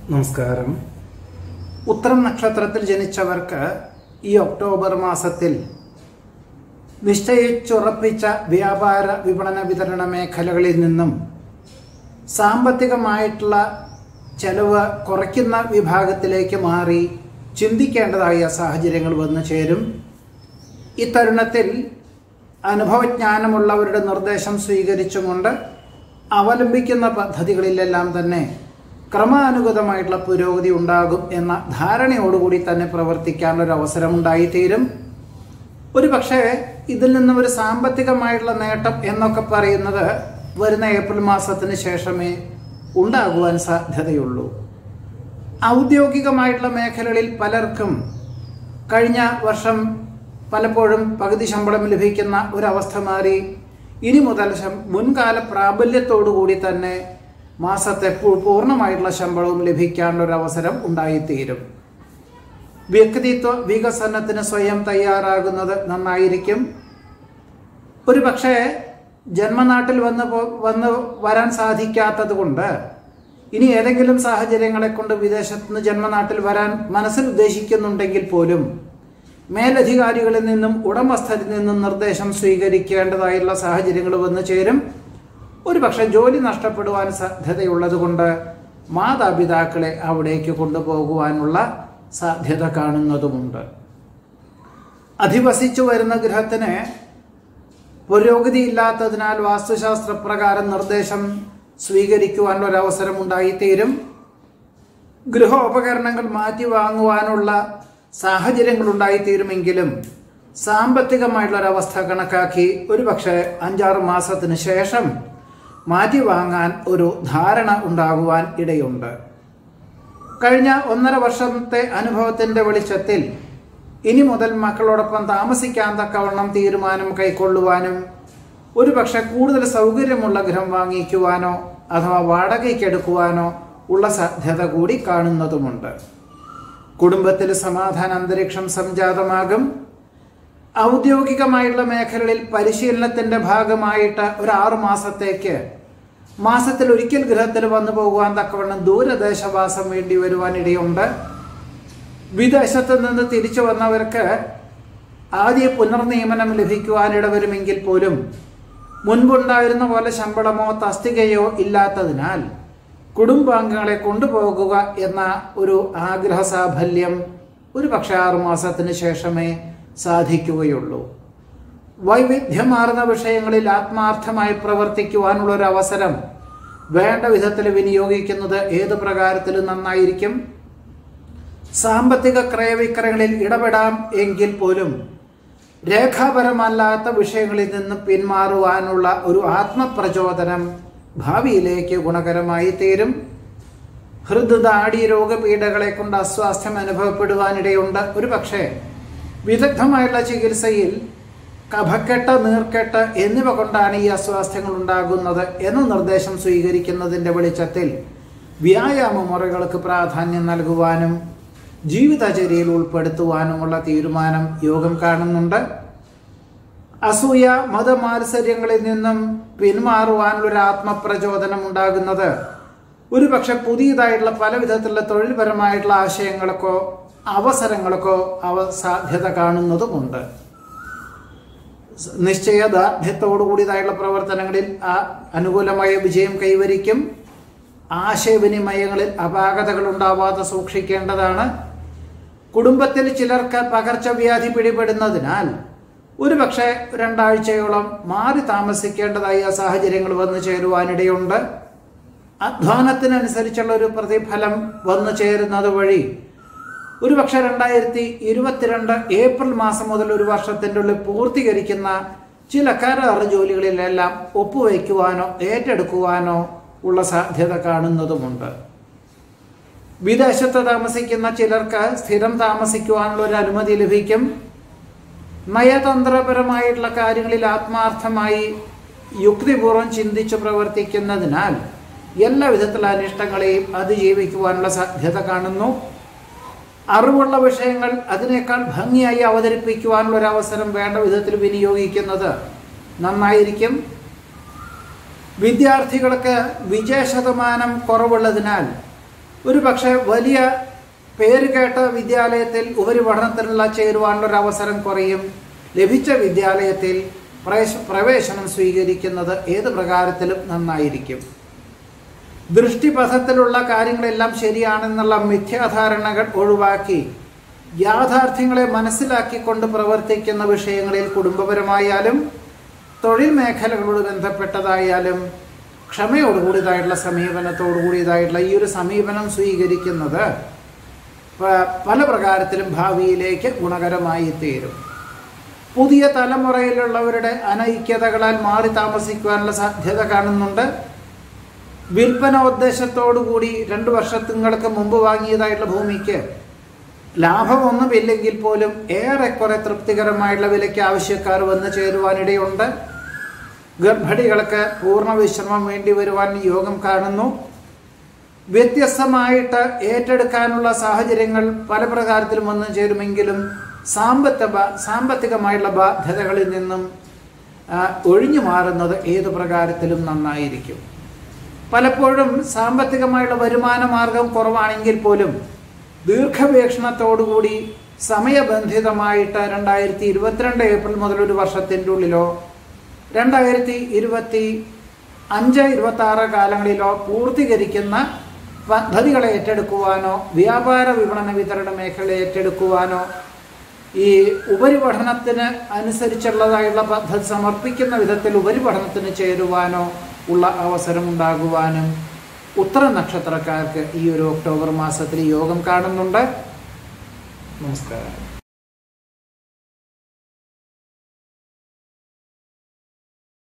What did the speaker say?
നമസ്കാരം ഉത്തരം നക്ഷത്രത്തിൽ ജനിച്ചവർക്ക് ഈ ഒക്ടോബർ മാസത്തിൽ നിശ്ചയിച്ചുറപ്പിച്ച വ്യാപാര വിപണന വിതരണ മേഖലകളിൽ നിന്നും സാമ്പത്തികമായിട്ടുള്ള ചെലവ് കുറയ്ക്കുന്ന വിഭാഗത്തിലേക്ക് മാറി ചിന്തിക്കേണ്ടതായ സാഹചര്യങ്ങൾ വന്നു ചേരും ഇത്തരുണത്തിൽ അനുഭവജ്ഞാനമുള്ളവരുടെ നിർദ്ദേശം സ്വീകരിച്ചുകൊണ്ട് അവലംബിക്കുന്ന പദ്ധതികളിലെല്ലാം തന്നെ ക്രമാനുഗതമായിട്ടുള്ള പുരോഗതി ഉണ്ടാകും എന്ന ധാരണയോടുകൂടി തന്നെ പ്രവർത്തിക്കാനുള്ള ഒരു അവസരം ഉണ്ടായിത്തീരും ഒരു പക്ഷേ ഇതിൽ നിന്നും ഒരു സാമ്പത്തികമായിട്ടുള്ള നേട്ടം എന്നൊക്കെ പറയുന്നത് വരുന്ന ഏപ്രിൽ മാസത്തിന് ശേഷമേ ഉണ്ടാകുവാൻ സാധ്യതയുള്ളൂ ഔദ്യോഗികമായിട്ടുള്ള മേഖലകളിൽ പലർക്കും കഴിഞ്ഞ വർഷം പലപ്പോഴും പകുതി ശമ്പളം ലഭിക്കുന്ന ഒരവസ്ഥ മാറി ഇനി മുതൽ ശം- മുൻകാല പ്രാബല്യത്തോടുകൂടി തന്നെ മാസത്തെ പൂ- പൂർണ്ണമായിട്ടുള്ള ശമ്പളവും ലഭിക്കാനുള്ള ഒരു അവസരം ഉണ്ടായിത്തീരും വ്യക്തിത്വ വികസനത്തിന് സ്വയം തയ്യാറാകുന്നത് നന്നായിരിക്കും ഒരു പക്ഷേ ജന്മനാട്ടിൽ വന്ന് പോ- വന്ന് വരാൻ സാധിക്കാത്തത് കൊണ്ട് ഇനി ഏതെങ്കിലും സാഹചര്യങ്ങളെ കൊണ്ട് വിദേശത്ത് നിന്ന് ജന്മനാട്ടിൽ വരാൻ മനസ്സിൽ ഉദ്ദേശിക്കുന്നുണ്ടെങ്കിൽ പോലും മേലധികാരികളിൽ നിന്നും ഉടമസ്ഥരിൽ നിന്നും നിർദ്ദേശം സ്വീകരിക്കേണ്ടതായുള്ള സാഹചര്യങ്ങൾ വന്നു ചേരും ഒരു പക്ഷെ ജോലി നഷ്ടപ്പെടുവാൻ സാധ്യതയുള്ളത് കൊണ്ട് മാതാപിതാക്കളെ അവിടേക്ക് കൊണ്ടുപോകുവാനുള്ള സാധ്യത കാണുന്നതുമുണ്ട് അധിവസിച്ചു വരുന്ന ഗ്രഹത്തിന് പുരോഗതിയില്ലാത്തതിനാൽ വാസ്തുശാസ്ത്ര പ്രകാരം നിർദ്ദേശം സ്വീകരിക്കുവാനുള്ള ഒരു അവസരം ഉണ്ടായിത്തീരും ഗൃഹോപകരണങ്ങൾ മാറ്റി വാങ്ങുവാനുള്ള സാഹചര്യങ്ങൾ ഉണ്ടായിത്തീരുമെങ്കിലും സാമ്പത്തികമായിട്ടുള്ള ഒരവസ്ഥ കണക്കാക്കി ഒരുപക്ഷെ അഞ്ചാറ് മാസത്തിന് ശേഷം മാറ്റി വാങ്ങാൻ ഒരു ധാരണ ഉണ്ടാകുവാൻ ഇടയുണ്ട് കഴിഞ്ഞ ഒന്നര വർഷത്തെ അനുഭവത്തിന്റെ വെളിച്ചത്തിൽ ഇനി മുതൽ മക്കളോടൊപ്പം താമസിക്കാൻ തക്കവണ്ണം തീരുമാനം കൈക്കൊള്ളുവാനും ഒരുപക്ഷെ കൂടുതൽ സൗകര്യമുള്ള ഗൃഹം വാങ്ങിക്കുവാനോ അഥവാ വാടകയ്ക്കെടുക്കുവാനോ ഉള്ള സാധ്യത കൂടി കാണുന്നതുമുണ്ട് കുടുംബത്തിൽ സമാധാന അന്തരീക്ഷം സംജാതമാകും ഔദ്യോഗികമായുള്ള മേഖലകളിൽ പരിശീലനത്തിന്റെ ഭാഗമായിട്ട് ഒരു ആറു മാസത്തേക്ക് മാസത്തിൽ ഒരിക്കൽ ഗൃഹത്തിൽ വന്നു പോകുവാൻ തക്കവണ്ണം ദൂരദേശവാസം വേണ്ടി വരുവാൻ ഇടയുണ്ട് വിദേശത്ത് നിന്ന് തിരിച്ചു വന്നവർക്ക് ആദ്യ പുനർനിയമനം ലഭിക്കുവാൻ ഇടവരുമെങ്കിൽ പോലും മുൻപുണ്ടായിരുന്ന പോലെ ശമ്പളമോ തസ്തികയോ ഇല്ലാത്തതിനാൽ കുടുംബാംഗങ്ങളെ കൊണ്ടുപോകുക എന്ന ഒരു ആഗ്രഹ സാഫല്യം ഒരു പക്ഷേ ആറുമാസത്തിന് ശേഷമേ സാധിക്കുകയുള്ളൂ വൈവിധ്യമാർന്ന വിഷയങ്ങളിൽ ആത്മാർത്ഥമായി പ്രവർത്തിക്കുവാനുള്ള ഒരു അവസരം വേണ്ട വിധത്തിൽ വിനിയോഗിക്കുന്നത് ഏത് പ്രകാരത്തിലും നന്നായിരിക്കും സാമ്പത്തിക ക്രയവിക്രയങ്ങളിൽ ഇടപെടാം എങ്കിൽ പോലും രേഖാപരമല്ലാത്ത വിഷയങ്ങളിൽ നിന്ന് പിന്മാറുവാനുള്ള ഒരു ആത്മപ്രചോദനം ഭാവിയിലേക്ക് ഗുണകരമായി തീരും ഹൃദ്ദാടി രോഗപീഠകളെ കൊണ്ട് അസ്വാസ്ഥ്യം അനുഭവപ്പെടുവാനിടയുണ്ട് ഒരു പക്ഷേ വിദഗ്ധമായുള്ള ചികിത്സയിൽ കഫക്കെട്ട് നീർക്കെട്ട് എന്നിവ കൊണ്ടാണ് ഈ അസ്വാസ്ഥ്യങ്ങൾ ഉണ്ടാകുന്നത് എന്ന നിർദ്ദേശം സ്വീകരിക്കുന്നതിൻ്റെ വെളിച്ചത്തിൽ വ്യായാമ മുറകൾക്ക് പ്രാധാന്യം നൽകുവാനും ജീവിതചര്യയിൽ ഉൾപ്പെടുത്തുവാനുമുള്ള തീരുമാനം യോഗം കാണുന്നുണ്ട് അസൂയ മതമാത്സര്യങ്ങളിൽ നിന്നും പിന്മാറുവാനുള്ള ഒരു ആത്മപ്രചോദനം ഉണ്ടാകുന്നത് ഒരു പക്ഷെ പുതിയതായിട്ടുള്ള പല വിധത്തിലുള്ള തൊഴിൽപരമായിട്ടുള്ള ആശയങ്ങൾക്കോ അവസരങ്ങൾക്കോ അവ സാധ്യത കാണുന്നതുമുണ്ട് നിശ്ചയദാർഢ്യത്തോടു കൂടിയതായുള്ള പ്രവർത്തനങ്ങളിൽ ആ അനുകൂലമായ വിജയം കൈവരിക്കും ആശയവിനിമയങ്ങളിൽ അപാകതകൾ ഉണ്ടാവാതെ സൂക്ഷിക്കേണ്ടതാണ് കുടുംബത്തിൽ ചിലർക്ക് പകർച്ചവ്യാധി പിടിപെടുന്നതിനാൽ ഒരുപക്ഷെ രണ്ടാഴ്ചയോളം മാറി താമസിക്കേണ്ടതായ സാഹചര്യങ്ങൾ വന്നു ചേരുവാനിടയുണ്ട് അധ്വാനത്തിനനുസരിച്ചുള്ള ഒരു പ്രതിഫലം വന്നു ചേരുന്നത് വഴി ഒരുപക്ഷെ രണ്ടായിരത്തി ഇരുപത്തിരണ്ട് ഏപ്രിൽ മാസം മുതൽ ഒരു വർഷത്തിൻ്റെ ഉള്ളിൽ പൂർത്തീകരിക്കുന്ന ചില കരാർ ജോലികളിലെല്ലാം ഒപ്പുവയ്ക്കുവാനോ ഏറ്റെടുക്കുവാനോ ഉള്ള സാധ്യത കാണുന്നതുമുണ്ട് വിദേശത്ത് താമസിക്കുന്ന ചിലർക്ക് സ്ഥിരം താമസിക്കുവാനുള്ള ഒരു അനുമതി ലഭിക്കും നയതന്ത്രപരമായിട്ടുള്ള കാര്യങ്ങളിൽ ആത്മാർത്ഥമായി യുക്തിപൂർവ്വം ചിന്തിച്ച് പ്രവർത്തിക്കുന്നതിനാൽ എല്ലാ വിധത്തിലുള്ള അനിഷ്ടങ്ങളെയും അതിജീവിക്കുവാനുള്ള സാധ്യത കാണുന്നു അറിവുള്ള വിഷയങ്ങൾ അതിനേക്കാൾ ഭംഗിയായി അവതരിപ്പിക്കുവാനുള്ള ഒരു അവസരം വേണ്ട വിധത്തിൽ വിനിയോഗിക്കുന്നത് നന്നായിരിക്കും വിദ്യാർത്ഥികൾക്ക് വിജയ ശതമാനം കുറവുള്ളതിനാൽ ഒരു പക്ഷേ വലിയ പേര് കേട്ട വിദ്യാലയത്തിൽ ഉപരിപഠനത്തിനുള്ള ചേരുവാനുള്ള ഒരു അവസരം കുറയും ലഭിച്ച വിദ്യാലയത്തിൽ പ്രവേശ- പ്രവേശനം സ്വീകരിക്കുന്നത് ഏത് പ്രകാരത്തിലും നന്നായിരിക്കും ദൃഷ്ടിപഥത്തിലുള്ള കാര്യങ്ങളെല്ലാം ശരിയാണെന്നുള്ള മിഥ്യാധാരണകൾ ഒഴിവാക്കി യാഥാർത്ഥ്യങ്ങളെ മനസ്സിലാക്കിക്കൊണ്ട് പ്രവർത്തിക്കുന്ന വിഷയങ്ങളിൽ കുടുംബപരമായാലും തൊഴിൽ മേഖലകളോട് ബന്ധപ്പെട്ടതായാലും ക്ഷമയോടുകൂടിയതായിട്ടുള്ള സമീപനത്തോടുകൂടിയതായിട്ടുള്ള ഈ ഒരു സമീപനം സ്വീകരിക്കുന്നത് പ- പല പ്രകാരത്തിലും ഭാവിയിലേക്ക് ഗുണകരമായി തീരും പുതിയ തലമുറയിലുള്ളവരുടെ അനൈക്യതകളാൽ മാറി താമസിക്കുവാനുള്ള സാധ്യത കാണുന്നുണ്ട് വിൽപ്പന ഉദ്ദേശത്തോടുകൂടി രണ്ട് വർഷങ്ങൾക്ക് മുമ്പ് വാങ്ങിയതായിട്ടുള്ള ഭൂമിക്ക് ലാഭമൊന്നുമില്ലെങ്കിൽ പോലും ഏറെക്കുറെ തൃപ്തികരമായിട്ടുള്ള വിലയ്ക്ക് ആവശ്യക്കാർ വന്നു ചേരുവാനിടയുണ്ട് ഗർഭിണികൾക്ക് പൂർണ്ണ വിശ്രമം വേണ്ടി വരുവാൻ യോഗം കാണുന്നു വ്യത്യസ്തമായിട്ട് ഏറ്റെടുക്കാനുള്ള സാഹചര്യങ്ങൾ പല പ്രകാരത്തിലും വന്നു ചേരുമെങ്കിലും സാമ്പത്തിക ബ- സാമ്പത്തികമായുള്ള ബാധ്യതകളിൽ നിന്നും ആ, ഒഴിഞ്ഞു മാറുന്നത് ഏത് പ്രകാരത്തിലും നന്നായിരിക്കും പലപ്പോഴും സാമ്പത്തികമായുള്ള വരുമാന മാർഗം കുറവാണെങ്കിൽ പോലും ദീർഘവീക്ഷണത്തോടുകൂടി സമയബന്ധിതമായിട്ട് രണ്ടായിരത്തി ഇരുപത്തിരണ്ട് ഏപ്രിൽ മുതൽ ഒരു വർഷത്തിൻ്റെ ഉള്ളിലോ രണ്ടായിരത്തി ഇരുപത്തി അഞ്ച് ഇരുപത്തി ആറ് കാലങ്ങളിലോ പൂർത്തീകരിക്കുന്ന പദ്ധതികളെ ഏറ്റെടുക്കുവാനോ വ്യാപാര വിപണന വിതരണ മേഖല ഏറ്റെടുക്കുവാനോ ഈ ഉപരിപഠനത്തിന് അനുസരിച്ചുള്ളതായുള്ള പദ്ധതി സമർപ്പിക്കുന്ന വിധത്തിൽ ഉപരിപഠനത്തിന് ചേരുവാനോ ഉള്ള അവസരം ഉണ്ടാകുവാനും ഉത്തര നക്ഷത്രക്കാർക്ക് ഈ ഒരു ഒക്ടോബർ മാസത്തിൽ യോഗം കാണുന്നുണ്ട് നമസ്കാരം